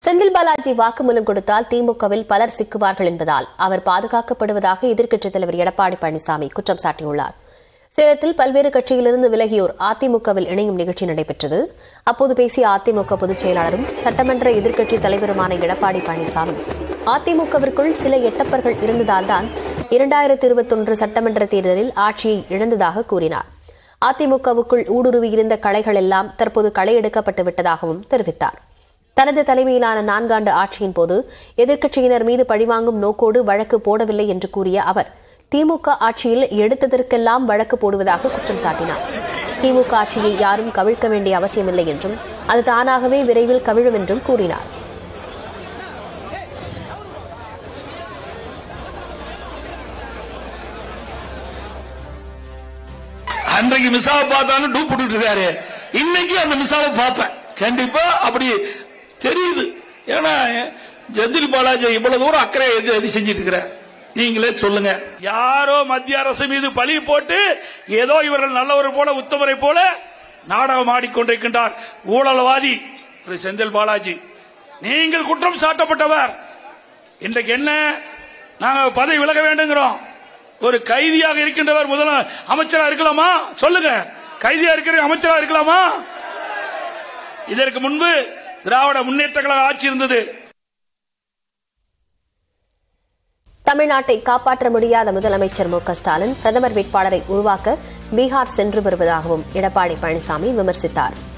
செந்தில் பாலாஜி வாக்குமூலம் கொடுத்தால் திமுகவில் பலர் சிக்குவார்கள் என்பதால் அவர் பாதுகாக்கப்படுவதாக எதிர்க்கட்சித் தலைவர் எடப்பாடி பழனிசாமி குற்றம் சாட்டியுள்ளார் சேலத்தில் பல்வேறு கட்சியிலிருந்து விலகியோர் அதிமுகவில் இணையும் நிகழ்ச்சி நடைபெற்றது அப்போது பேசிய அதிமுக பொதுச் செயலாளரும் சட்டமன்ற எதிர்க்கட்சித் தலைவருமான எடப்பாடி பழனிசாமி அதிமுகவிற்குள் சில எட்டப்பர்கள் இருந்ததால்தான் இரண்டாயிரத்தி இருபத்தொன்று சட்டமன்ற தேர்தலில் ஆட்சியை இழந்ததாக கூறினார் அதிமுகவுக்குள் ஊடுருவியிருந்த களைகள் எல்லாம் தற்போது களை எடுக்கப்பட்டு விட்டதாகவும் தெரிவித்தார் தனது தலைமையிலான நான்காண்டு ஆட்சியின் போது எதிர்க்கட்சியினர் மீது பழிவாங்கும் நோக்கோடு வழக்கு போடவில்லை என்று கூறிய அவர் திமுக ஆட்சியில் எடுத்ததற்கெல்லாம் வழக்கு போடுவதாக குற்றம் சாட்டினார் திமுக ஆட்சியை யாரும் கவிழ்க்க வேண்டிய அவசியமில்லை என்றும் அது தானாகவே விரைவில் கவிழும் என்றும் கூறினார் அன்றைக்கு மிஸ்ஸாவை பார்த்தாலும் டூப் போட்டுட்டு இருக்காரு இன்னைக்கு அந்த மிஸ்ஸாவை பார்ப்பேன் கண்டிப்பா அப்படி தெரியுது ஏன்னா ஜெந்தில் பாலாஜி இவ்வளவு தூரம் அக்கறை எது எது செஞ்சிட்டு இருக்கிற நீங்களே சொல்லுங்க யாரோ மத்திய அரசு மீது பழி போட்டு ஏதோ இவர்கள் நல்லவர் போல உத்தமரை போல நாடகம் ஆடிக்கொண்டிருக்கின்றார் ஊழல்வாதி திரு செந்தில் பாலாஜி நீங்கள் குற்றம் சாட்டப்பட்டவர் இன்றைக்கு என்ன நாங்க பதவி விலக வேண்டுங்கிறோம் ஒரு கைதியாக இருக்கின்றவர் முதல அமைச்சரா இருக்கலாமா சொல்லுங்க கைதியா இருக்கிற அமைச்சரா இருக்கலாமா இதற்கு முன்பு திராவிட முன்னேற்ற கழக ஆட்சி இருந்தது தமிழ்நாட்டை காப்பாற்ற முடியாத முதலமைச்சர் மு க ஸ்டாலின் பிரதமர் வேட்பாளரை உருவாக்க பீகார் சென்று வருவதாகவும் எடப்பாடி பழனிசாமி விமர்சித்தார்